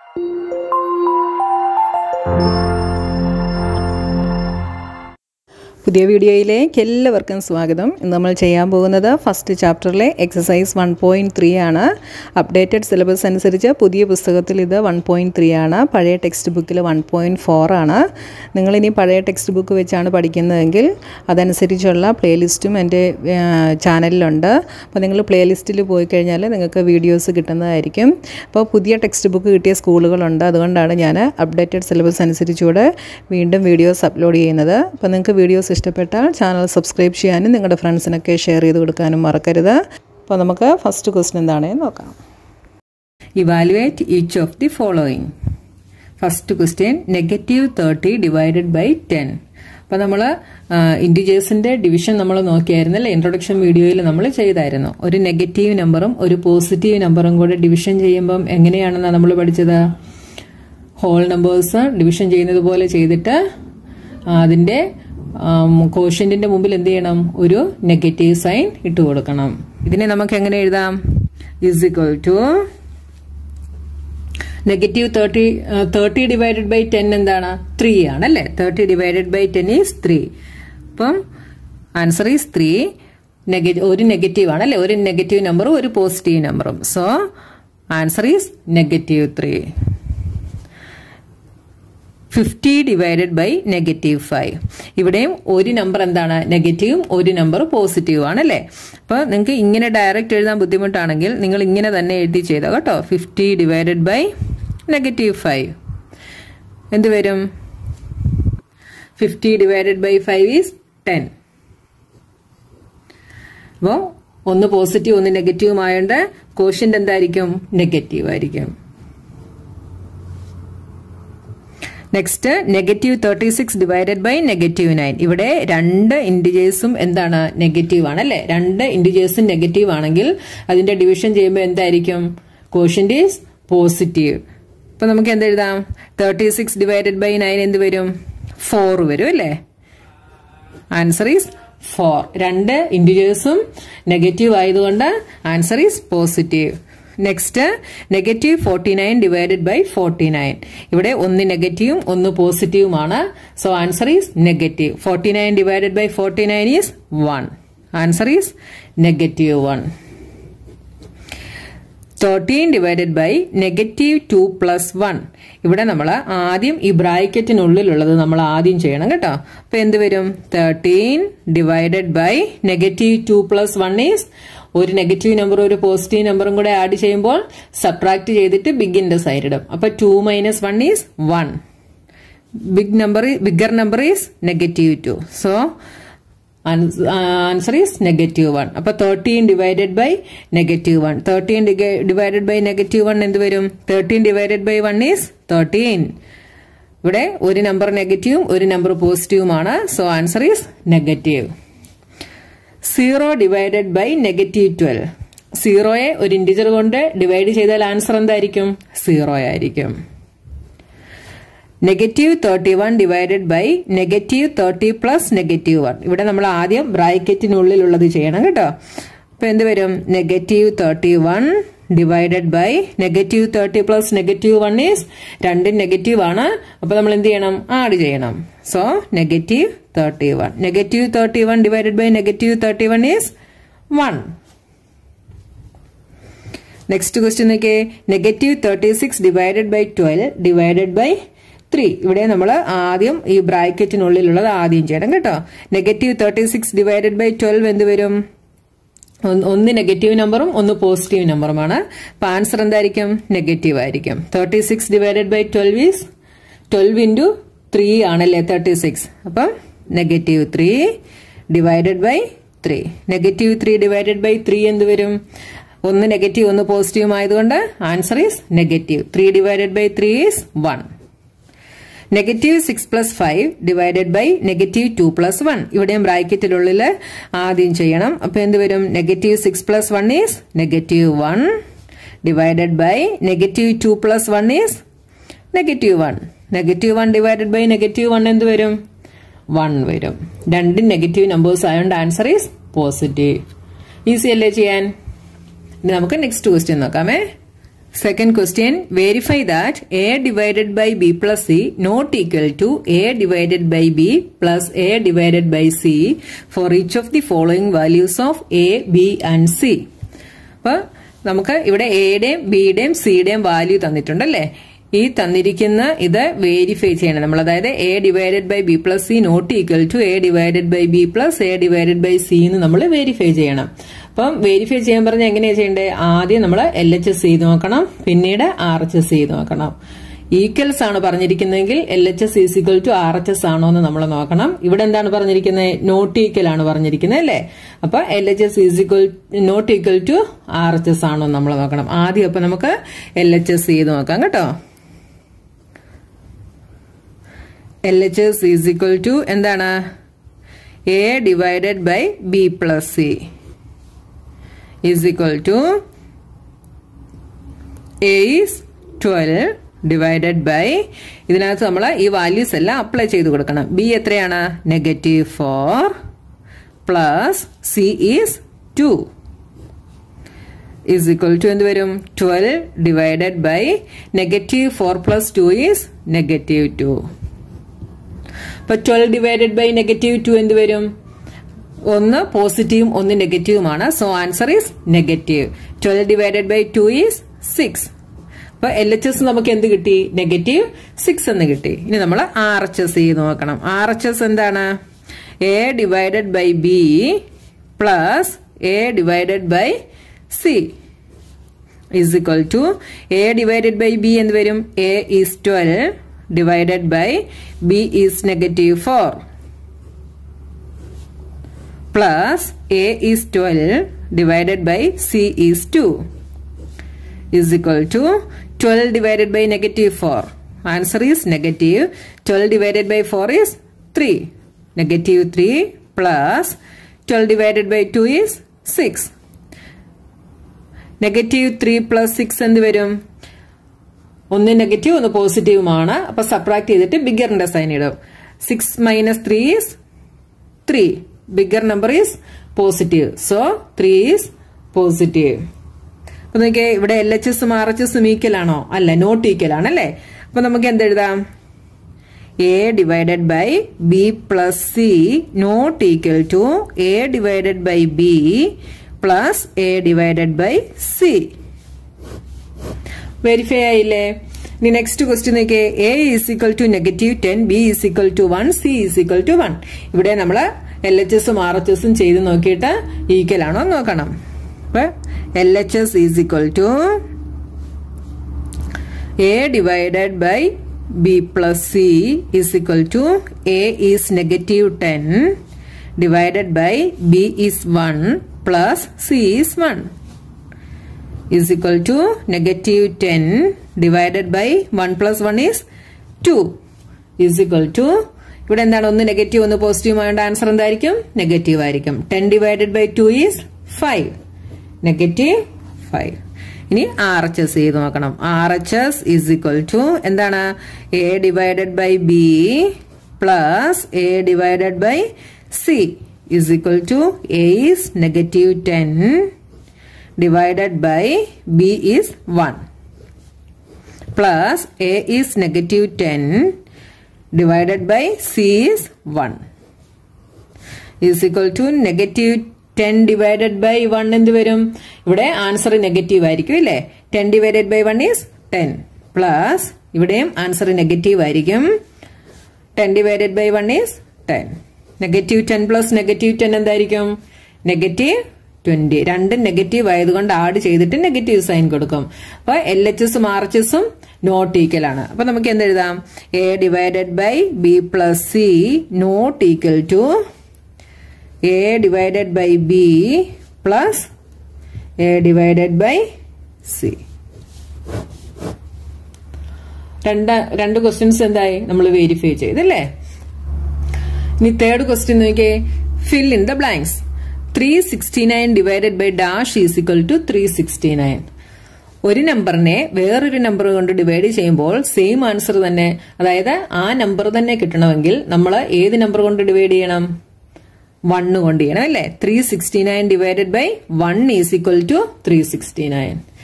പുതിയ വീഡിയോയിലേക്ക് എല്ലാവർക്കും സ്വാഗതം ഇന്ന് നമ്മൾ ചെയ്യാൻ പോകുന്നത് ഫസ്റ്റ് ചാപ്റ്ററിലെ എക്സസൈസ് വൺ പോയിൻറ്റ് ത്രീ ആണ് അപ്ഡേറ്റഡ് സിലബസ് അനുസരിച്ച് പുതിയ പുസ്തകത്തിൽ ഇത് വൺ പോയിൻറ്റ് ത്രീ ആണ് പഴയ ടെക്സ്റ്റ് ബുക്കിൽ വൺ പോയിൻറ്റ് ഫോർ ആണ് നിങ്ങളിനി പഴയ ടെക്സ്റ്റ് ബുക്ക് വെച്ചാണ് പഠിക്കുന്നതെങ്കിൽ അതനുസരിച്ചുള്ള പ്ലേലിസ്റ്റും എൻ്റെ ചാനലിലുണ്ട് അപ്പോൾ നിങ്ങൾ പ്ലേലിസ്റ്റിൽ പോയി കഴിഞ്ഞാൽ നിങ്ങൾക്ക് വീഡിയോസ് കിട്ടുന്നതായിരിക്കും അപ്പോൾ പുതിയ ടെക്സ്റ്റ് ബുക്ക് കിട്ടിയ സ്കൂളുകളുണ്ട് അതുകൊണ്ടാണ് ഞാൻ അപ്ഡേറ്റഡ് സിലബസ് അനുസരിച്ചുകൂടെ വീണ്ടും വീഡിയോസ് അപ്ലോഡ് ചെയ്യുന്നത് അപ്പോൾ നിങ്ങൾക്ക് വീഡിയോസ് ഇഷ്ടപ്പെട്ടാൽ ചാനൽ സബ്സ്ക്രൈബ് ചെയ്യാനും നിങ്ങളുടെ ഫ്രണ്ട്സിനൊക്കെ ഷെയർ ചെയ്ത് കൊടുക്കാനും മറക്കരുത് അപ്പോൾ നമുക്ക് ഫസ്റ്റ് ക്വസ്റ്റ്യൻ എന്താണെന്ന് നോക്കാം evaluate each of the following first question negative thirty divided by ten അപ്പോൾ നമ്മൾ ഇൻഡിജേഴ്സിന്റെ ഡിവിഷൻ നമ്മൾ നോക്കിയായിരുന്നല്ലേ ഇൻട്രൊഡക്ഷൻ വീഡിയോയിൽ നമ്മൾ ചെയ്തായിരുന്നു ഒരു നെഗറ്റീവ് നമ്പറും ഒരു പോസിറ്റീവ് നമ്പറും കൂടെ ഡിവിഷൻ ചെയ്യുമ്പം എങ്ങനെയാണെന്നാണ് നമ്മൾ പഠിച്ചത് ഹോൾ നമ്പേഴ്സ് ഡിവിഷൻ ചെയ്യുന്നത് പോലെ ചെയ്തിട്ട് അതിന്റെ കോഷ്യന്റിന്റെ മുമ്പിൽ എന്ത് ചെയ്യണം ഒരു നെഗറ്റീവ് സൈൻ ഇട്ട് കൊടുക്കണം ഇതിനെ നമുക്ക് എങ്ങനെ എഴുതാം is equal to negative thirty thirty divided by ten എന്താണ് ത്രീ ആണ് അല്ലേ thirty divided by ten is three അപ്പം ആൻസർ ഈസ് ത്രീ ഒരു നെഗറ്റീവ് ആണ് അല്ലേ ഒരു നെഗറ്റീവ് നമ്പറും ഒരു പോസിറ്റീവ് നമ്പറും so answer is negative three fifty divided by negative five ഇവിടെയും ഒരു നമ്പർ എന്താണ് നെഗറ്റീവും ഒരു നമ്പർ പോസിറ്റീവ് ആണ് അല്ലേ അപ്പോൾ നിങ്ങൾക്ക് ഇങ്ങനെ ഡയറക്റ്റ് എഴുതാൻ ബുദ്ധിമുട്ടാണെങ്കിൽ നിങ്ങൾ ഇങ്ങനെ തന്നെ എഴുതി ചെയ്തോ കേട്ടോ fifty divided by negative five എന്ത് വരും fifty divided by five is ten അപ്പോൾ ഒന്ന് പോസിറ്റീവ് ഒന്ന് നെഗറ്റീവും ആയതുകൊണ്ട് കോഷ്യന്റ് എന്തായിരിക്കും നെഗറ്റീവ് ആയിരിക്കും next negative thirty six divided by negative nine ഇവിടെ രണ്ട് ഇൻഡിജേഴ്സും എന്താണ് നെഗറ്റീവ് ആണ് അല്ലെ രണ്ട് ഇൻഡിജേഴ്സും നെഗറ്റീവ് ആണെങ്കിൽ അതിന്റെ ഡിവിഷൻ ചെയ്യുമ്പോൾ എന്തായിരിക്കും കോഷ്യന്റ് ഈസ് പോസിറ്റീവ് ഇപ്പൊ നമുക്ക് എന്ത് എഴുതാം thirty six divided by nine എന്ത് വരും ഫോർ വരും അല്ലേ ആൻസർ ഈസ് ഫോർ രണ്ട് ഇൻഡിജേഴ്സും നെഗറ്റീവ് ആയതുകൊണ്ട് answer is positive next negative forty nine divided by forty nine ഇവിടെ ഒന്ന് നെഗറ്റീവും ഒന്ന് പോസിറ്റീവുമാണ് so answer is negative forty nine divided by forty nine is one answer is negative one thirteen divided by negative two plus one ഇവിടെ നമ്മൾ ആദ്യം ഈ ബ്രാക്കറ്റിനുള്ളിലുള്ളത് നമ്മൾ ആദ്യം ചെയ്യണം കേട്ടോ അപ്പൊ എന്ത് വരും thirteen divided by negative two plus one is ഒരു നെഗറ്റീവ് നമ്പറും ഒരു പോസിറ്റീവ് നമ്പറും കൂടെ ആഡ് ചെയ്യുമ്പോൾ സബ്ട്രാക്ട് ചെയ്തിട്ട് ബിഗിന്റെ സൈഡ് ഇടും അപ്പൊ two minus one is one big number bigger number is negative two so answer is negative one അപ്പൊ thirteen divided by negative one thirteen divided by negative one എന്ത് വരും thirteen divided by one is thirteen ഇവിടെ ഒരു number നെഗറ്റീവും ഒരു number പോസിറ്റീവുമാണ് so answer is negative zero divided by negative twelve സീറോയെ ഒരു ഇൻഡിജർ കൊണ്ട് ഡിവൈഡ് ചെയ്താൽ ആൻസർ എന്തായിരിക്കും സീറോ ആയിരിക്കും negative thirty one divided by negative thirty plus negative one ഇവിടെ നമ്മൾ ആദ്യം ബ്രാക്കറ്റിനുള്ളിലുള്ളത് ചെയ്യണം കേട്ടോ അപ്പൊ എന്ത് വരും negative thirty one divided by negative thirty plus negative one is രണ്ടും നെഗറ്റീവ് ആണ് അപ്പൊ നമ്മൾ എന്ത് ചെയ്യണം ആഡ് ചെയ്യണം so negative thirty one negative thirty one divided by negative thirty one is one next question നോക്കിയേ negative thirty six divided by twelve divided by three ഇവിടെ നമ്മൾ ആദ്യം ഈ ബ്രാക്കറ്റിനുള്ളിലുള്ളത് ആദ്യം ചെയ്യണം കേട്ടോ negative thirty six divided by twelve എന്ത് വരും ഒന്ന് നെഗറ്റീവ് നമ്പറും ഒന്ന് പോസിറ്റീവ് നമ്പറുമാണ് അപ്പൊ ആൻസർ എന്തായിരിക്കും നെഗറ്റീവ് ആയിരിക്കും thirty six divided by twelve is twelve into three ആണല്ലേ തേർട്ടി സിക്സ് അപ്പം negative three divided by three negative three divided by three എന്ത് വരും ഒന്ന് നെഗറ്റീവ് ഒന്ന് പോസിറ്റീവ് ആയതുകൊണ്ട് answer is negative three divided by three is one negative six plus five divided by negative two plus one ഇവിടെയും ബ്രാക്കറ്റിനുള്ളിൽ ആദ്യം ചെയ്യണം അപ്പൊ എന്ത് വരും negative six plus one is negative one divided by negative two plus one is negative one negative one divided by negative one എന്ത് വരും one വരും രണ്ടും നെഗറ്റീവ് നമ്പേഴ്സ് ആയതുകൊണ്ട് ആൻസർ ഈസ് പോസിറ്റീവ് ഈസി അല്ലേ ചെയ്യാൻ ഇനി നമുക്ക് നെക്സ്റ്റ് ക്വസ്റ്റ്യൻ നോക്കാമേ Second question, verify that a divided by b plus c not equal to a divided by b plus a divided by c for each of the following values of a, b and c. അപ്പൊ നമുക്ക് ഇവിടെ എയുടെയും ബിയുടെയും സിയുടെയും value തന്നിട്ടുണ്ടല്ലേ ഈ തന്നിരിക്കുന്ന ഇത് verify ചെയ്യണം നമ്മൾ അതായത് A divided by B plus C not equal to A divided by B plus A divided by C എന്ന് നമ്മൾ വെരിഫൈ ചെയ്യണം അപ്പം വെരിഫൈ ചെയ്യാൻ പറഞ്ഞാൽ എങ്ങനെയാ ചെയ്യേണ്ടത് ആദ്യം നമ്മൾ എൽ എച്ച് എസ് ചെയ്ത് നോക്കണം പിന്നീട് ആർ എച്ച് എസ് ചെയ്ത് നോക്കണം ഈക്വൽസ് ആണ് പറഞ്ഞിരിക്കുന്നതെങ്കിൽ L H S is equal to R H S ആണോ എന്ന് നമ്മൾ നോക്കണം ഇവിടെ എന്താണ് പറഞ്ഞിരിക്കുന്നത് നോട്ട് ഈക്വൽ ആണ് പറഞ്ഞിരിക്കുന്നത് അല്ലേ അപ്പൊ L H S is equal not equal to R H S ആണോ എന്ന് നമ്മൾ നോക്കണം ആദ്യം അപ്പൊ നമുക്ക് എൽ എച്ച് എസ് ചെയ്ത് നോക്കാം കേട്ടോ L H S is equal to എന്താണ് A divided by B plus C is equal to a is 12 divided by ഇതിനകത്ത് നമ്മൾ ഈ വാല്യൂസ് എല്ലാം അപ്ലൈ ചെയ്ത് കൊടുക്കണം ബി എത്രയാണ് negative four plus C is two is equal to എന്ത് വരും twelve divided by negative four plus two is negative two അപ്പൊ twelve divided by negative two എന്ത് വരും ഒന്ന് പോസിറ്റീവും ഒന്ന് നെഗറ്റീവുമാണ് so answer is negative twelve divided by two is six അപ്പൊ എൽ എച്ച് എസ് നമുക്ക് എന്ത് കിട്ടി നെഗറ്റീവ് സിക്സ് എന്ന് കിട്ടി ഇനി നമ്മൾ ആർ എച്ച് എസ് ചെയ്ത് നോക്കണം ആർ എച്ച് എസ് എന്താണ് A divided by B plus A divided by C is equal to A divided by B എന്ത് വരും A is twelve divided by B is negative four plus a is 12 divided by c is 2 is equal to 12 divided by negative 4. Answer is negative. 12 divided by 4 is 3. Negative 3 plus 12 divided by 2 is 6. Negative three plus six എന്ത് വരും ഒന്ന് negative ഒന്ന് പോസിറ്റീവുമാണ് അപ്പൊ subtract ചെയ്തിട്ട് ബിഗറിന്റെ sign ഇടും six minus three is three bigger number is positive so three is positive അപ്പൊ നോക്കിയേ ഇവിടെ എൽ എച്ച് എസും ആർ എച്ച് എസും ഈക്വൽ ആണോ അല്ല നോട്ട് ഈക്വൽ ആണ് അല്ലേ അപ്പൊ നമുക്ക് എന്തെഴുതാം A divided by B plus C not equal to A divided by B plus A divided by C verify ആയില്ലേ ഇനി നെക്സ്റ്റ് ക്വസ്റ്റ്യൻ നോക്കിയേ A is equal to negative ten B is equal to one C is equal to one ഇവിടെ നമ്മൾ L H എസും R H എസും ചെയ്ത് നോക്കിയിട്ട് equal ആണോ നോക്കണം അപ്പൊ L H S is equal to A divided by B plus C is equal to A is negative ten divided by B is one plus C is one is equal to negative 10 divided by 1 plus 1 is 2 is equal to ഇവിടെ എന്താണ് ഒന്ന് negative ഒന്ന് positive ആയതുകൊണ്ട് answer എന്തായിരിക്കും negative ആയിരിക്കും ten divided by two is five negative five ഇനി R H S ചെയ്ത് നോക്കണം R H S is equal to എന്താണ് A divided by B plus A divided by C is equal to A is negative ten divided by b is 1 plus a is negative 10 divided by c is 1 is equal to negative 10 divided by 1 എന്ത് വരും ഇവിടെ answer negative ആയിരിക്കും അല്ലേ ten divided by one is ten plus ഇവിടെയും answer negative ആയിരിക്കും ten divided by one is ten negative ten plus negative ten എന്തായിരിക്കും negative twenty രണ്ടും negative ആയതുകൊണ്ട് ആഡ് ചെയ്തിട്ട് നെഗറ്റീവ് സൈൻ കൊടുക്കും അപ്പൊ എൽ എച്ച് എസും ആർ എച്ച് എസും നോട്ട് ഈക്വൽ ആണ് അപ്പൊ നമുക്ക് എന്തെഴുതാം A divided by B plus C not equal to A divided by B plus A divided by C രണ്ട് രണ്ട് ക്വസ്റ്റ്യൻസ് എന്തായി നമ്മൾ വെരിഫൈ ചെയ്തല്ലേ ഇനി തേർഡ് ക്വസ്റ്റ്യൻ നോക്കിയേ fill in the blanks three sixty nine divided by dash is equal to three sixty nine ഒരു നമ്പറിനെ വേറൊരു നമ്പർ കൊണ്ട് ഡിവൈഡ് ചെയ്യുമ്പോൾ സെയിം ആൻസർ തന്നെ അതായത് ആ നമ്പർ തന്നെ കിട്ടണമെങ്കിൽ നമ്മൾ ഏത് നമ്പർ കൊണ്ട് ഡിവൈഡ് ചെയ്യണം വണ്ണ് കൊണ്ട് ചെയ്യണം അല്ലേ three sixty nine divided by one is equal to three sixty nine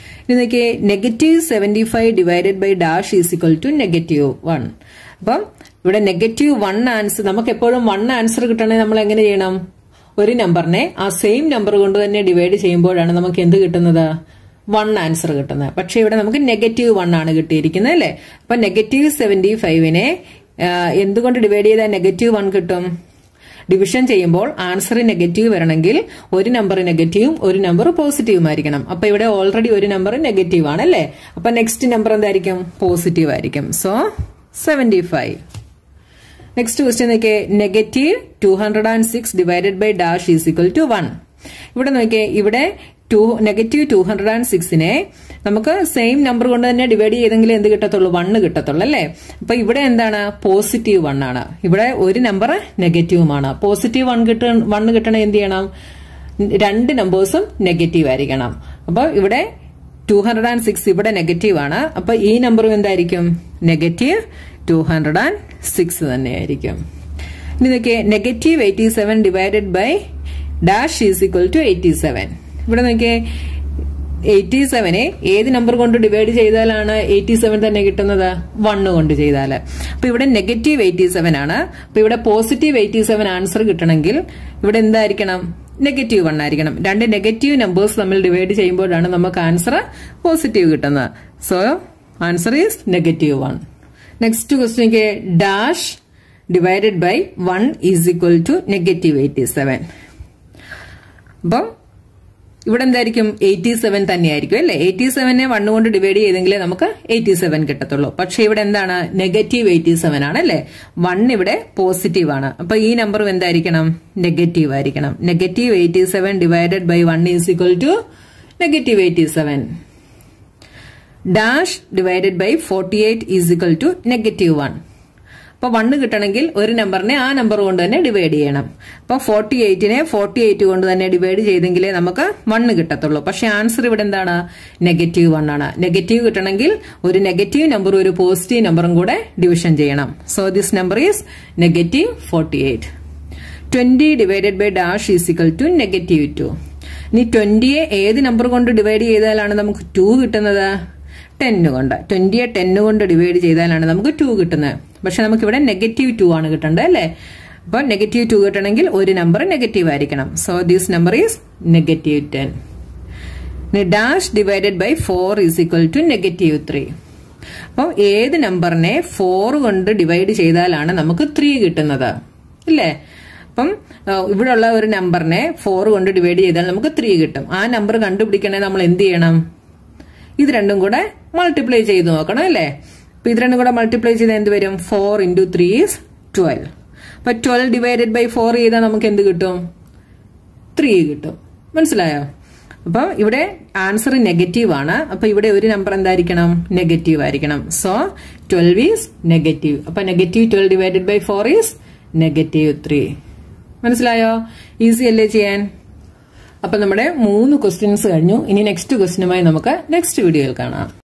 ഇനി നോക്കിയേ negative seventy five divided by dash is equal to negative one അപ്പം ഇവിടെ നെഗറ്റീവ് വൺ ആൻസർ നമുക്ക് എപ്പോഴും വൺ ആൻസർ കിട്ടണമെങ്കിൽ നമ്മൾ എങ്ങനെ ചെയ്യണം ഒരു നമ്പറിനെ ആ സെയിം നമ്പർ കൊണ്ട് തന്നെ ഡിവൈഡ് ചെയ്യുമ്പോഴാണ് നമുക്ക് എന്ത് കിട്ടുന്നത് വൺ ആൻസർ കിട്ടുന്നത് പക്ഷെ ഇവിടെ നമുക്ക് നെഗറ്റീവ് വൺ ആണ് കിട്ടിയിരിക്കുന്നത് അല്ലേ അപ്പൊ നെഗറ്റീവ് സെവന്റി ഫൈവിനെ എന്തുകൊണ്ട് ഡിവൈഡ് ചെയ്താൽ നെഗറ്റീവ് വൺ കിട്ടും ഡിവിഷൻ ചെയ്യുമ്പോൾ ആൻസർ നെഗറ്റീവ് വരണമെങ്കിൽ ഒരു നമ്പർ നെഗറ്റീവും ഒരു നമ്പർ പോസിറ്റീവും ആയിരിക്കണം അപ്പൊ ഇവിടെ ഓൾറെഡി ഒരു നമ്പർ നെഗറ്റീവ് ആണ് അല്ലേ അപ്പൊ നെക്സ്റ്റ് നമ്പർ എന്തായിരിക്കും പോസിറ്റീവ് ആയിരിക്കും so seventy five next question നോക്കിയേ negative two hundred and six divided by dash is equal to one ഇവിടെ നോക്കിയേ ഇവിടെ two negative two hundred and സിക്സിനെ നമുക്ക് സെയിം നമ്പർ കൊണ്ട് തന്നെ ഡിവൈഡ് ചെയ്തെങ്കിൽ എന്ത് കിട്ടത്തുള്ളൂ വണ്ണ് കിട്ടത്തുള്ളൂ അല്ലേ അപ്പൊ ഇവിടെ എന്താണ് പോസിറ്റീവ് വൺ ആണ് ഇവിടെ ഒരു നമ്പർ നെഗറ്റീവുമാണ് പോസിറ്റീവ് വൺ കിട്ട വണ്ണ് കിട്ടണ എന്ത് ചെയ്യണം രണ്ട് നമ്പേഴ്സും നെഗറ്റീവ് ആയിരിക്കണം അപ്പൊ ഇവിടെ ടു ഹൺഡ്രഡ് ആൻഡ് സിക്സ് ഇവിടെ നെഗറ്റീവ് ആണ് അപ്പൊ ഈ നമ്പറും എന്തായിരിക്കും negative two hundred and six തന്നെയായിരിക്കും ഇനി നോക്കിയേ negative eighty seven divided by dash is equal to eighty seven ഇവിടെ നോക്കിയേ എയ്റ്റി സെവനെ ഏത് നമ്പർ കൊണ്ട് ഡിവൈഡ് ചെയ്താലാണ് എയ്റ്റി സെവൻ തന്നെ കിട്ടുന്നത് വണ്ണ് കൊണ്ട് ചെയ്താൽ അപ്പൊ ഇവിടെ നെഗറ്റീവ് എയ്റ്റി സെവൻ ആണ് അപ്പൊ ഇവിടെ പോസിറ്റീവ് എയ്റ്റി സെവൻ ആൻസർ കിട്ടണമെങ്കിൽ ഇവിടെ എന്തായിരിക്കണം നെഗറ്റീവ് വൺ ആയിരിക്കണം രണ്ട് നെഗറ്റീവ് നമ്പേഴ്സ് തമ്മിൽ ഡിവൈഡ് ചെയ്യുമ്പോഴാണ് നമുക്ക് ആൻസർ പോസിറ്റീവ് കിട്ടുന്നത് so answer is negative one next question dash divided by one is equal to negative eighty seven അപ്പം ഇവിടെ എന്തായിരിക്കും എയ്റ്റി സെവൻ തന്നെയായിരിക്കും അല്ലേ എയ്റ്റി സെവനെ വൺ കൊണ്ട് ഡിവൈഡ് ചെയ്തെങ്കിലേ നമുക്ക് എയ്റ്റി സെവൻ കിട്ടത്തുള്ളൂ പക്ഷെ ഇവിടെ എന്താണ് നെഗറ്റീവ് എയ്റ്റി സെവൻ ആണ് അല്ലേ വൺ ഇവിടെ പോസിറ്റീവ് ആണ് അപ്പൊ ഈ നമ്പറും എന്തായിരിക്കണം നെഗറ്റീവ് ആയിരിക്കണം negative eighty seven divided by one is equal to negative eighty seven dash divided by forty eight is equal to negative one അപ്പൊ വണ്ണ് കിട്ടണമെങ്കിൽ ഒരു നമ്പറിനെ ആ നമ്പർ കൊണ്ട് തന്നെ ഡിവൈഡ് ചെയ്യണം അപ്പൊ ഫോർട്ടി എയ്റ്റിനെ ഫോർട്ടി എയ്റ്റ് കൊണ്ട് തന്നെ ഡിവൈഡ് ചെയ്തെങ്കിലേ നമുക്ക് വണ്ണ് കിട്ടത്തുള്ളൂ പക്ഷെ ആൻസർ ഇവിടെ എന്താണ് നെഗറ്റീവ് വൺ ആണ് നെഗറ്റീവ് കിട്ടണമെങ്കിൽ ഒരു നെഗറ്റീവ് നമ്പറും ഒരു പോസിറ്റീവ് നമ്പറും കൂടെ ഡിവിഷൻ ചെയ്യണം so this number is negative forty eight twenty divided by dash is equal to negative two ഇനി ട്വന്റിയെ ഏത് നമ്പർ കൊണ്ട് ഡിവൈഡ് ചെയ്താലാണ് നമുക്ക് ടു കിട്ടുന്നത് ടെന്ന് കൊണ്ട് ട്വന്റിയെ ടെന്ന് കൊണ്ട് ഡിവൈഡ് ചെയ്താലാണ് നമുക്ക് ടു കിട്ടുന്നത് പക്ഷെ നമുക്ക് ഇവിടെ നെഗറ്റീവ് ടു ആണ് കിട്ടേണ്ടത് അല്ലേ അപ്പോൾ നെഗറ്റീവ് ടു കിട്ടണമെങ്കിൽ ഒരു നമ്പർ നെഗറ്റീവ് ആയിരിക്കണം so this number is negative ten dash divided by four is equal to negative three അപ്പം ഏത് നമ്പറിനെ ഫോർ കൊണ്ട് ഡിവൈഡ് ചെയ്താലാണ് നമുക്ക് ത്രീ കിട്ടുന്നത് ഇല്ലേ അപ്പം ഇവിടെയുള്ള ഒരു നമ്പറിനെ ഫോർ കൊണ്ട് ഡിവൈഡ് ചെയ്താൽ നമുക്ക് ത്രീ കിട്ടും ആ നമ്പർ കണ്ടുപിടിക്കണേ നമ്മൾ എന്ത് ചെയ്യണം ഇത് രണ്ടും കൂടെ മൾട്ടിപ്ലൈ ചെയ്ത് നോക്കണം അല്ലേ അപ്പൊ ഇത് രണ്ടും കൂടെ മൾട്ടിപ്ലൈ ചെയ്താൽ എന്ത് വരും four into three is twelve അപ്പൊ ട്വൽവ് ഡിവൈഡഡ് ബൈ ഫോർ ചെയ്താൽ നമുക്ക് എന്ത് കിട്ടും ത്രീ കിട്ടും മനസ്സിലായോ അപ്പം ഇവിടെ ആൻസർ നെഗറ്റീവ് ആണ് അപ്പൊ ഇവിടെ ഒരു നമ്പർ എന്തായിരിക്കണം നെഗറ്റീവ് ആയിരിക്കണം സോ ട്വൽവ് ഈസ് നെഗറ്റീവ് അപ്പൊ negative twelve divided by four is negative three മനസ്സിലായോ ഈസി അല്ലേ ചെയ്യാൻ അപ്പൊ നമ്മുടെ മൂന്ന് ക്വസ്റ്റ്യൻസ് കഴിഞ്ഞു ഇനി നെക്സ്റ്റ് ക്വസ്റ്റ്യനുമായി നമുക്ക് നെക്സ്റ്റ് വീഡിയോയിൽ കാണാം